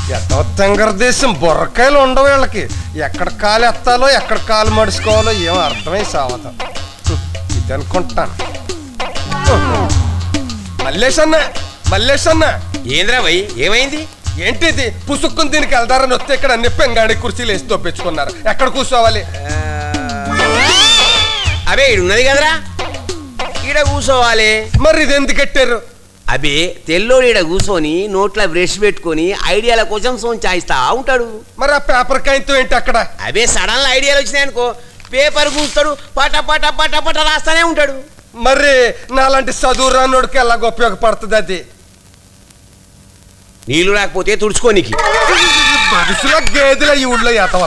ఎట్టో తెంగరదేశం బుర్రకాయలు ఉండవు వీళ్ళకి ఎక్కడ కాలు ఎత్తాలో ఎక్కడ కాలు మడుచుకోవాలో ఏం అర్థమై సావతం ఇది అనుకుంటాను మల్లేష్ అన్న మల్లేష్ అన్న ఏంద్రా భయ్ ఏమైంది ఏంటిది పుసుక్కుని దీనికి వెళ్దారని వస్తే ఇక్కడ అన్ని పెంగాడి కుర్చీలు వేసి తొప్పించుకున్నారు ఎక్కడ కూర్చోవాలి అబే ఈడు ఉన్నది కదరా ఈడ కూసోవాలి మరి ఇది ఎందుకు కట్టారు అబే తెల్లోడు ఈడ కూసోని నోట్ల బ్రష్ పెట్టుకొని ఐడియాల కోసం సోన్ చాయిస్తా ఉంటాడు మరి ఆ పేపర్ కాయంతో ఏంటి అక్కడ అబే సడన్ ఐడియాలు వచ్చినాయనుకో పేపర్ కూస్తాడు పట పట పట పట రాస్తానే ఉంటాడు మరి నాలాంటి చదువు రానోడికి ఎలాగ ఉపయోగపడుతుంది అది నీళ్లు రాకపోతే తుడుచుకోనికి మనుషుల గేదెల ఈ ఊళ్ళో ఎతవ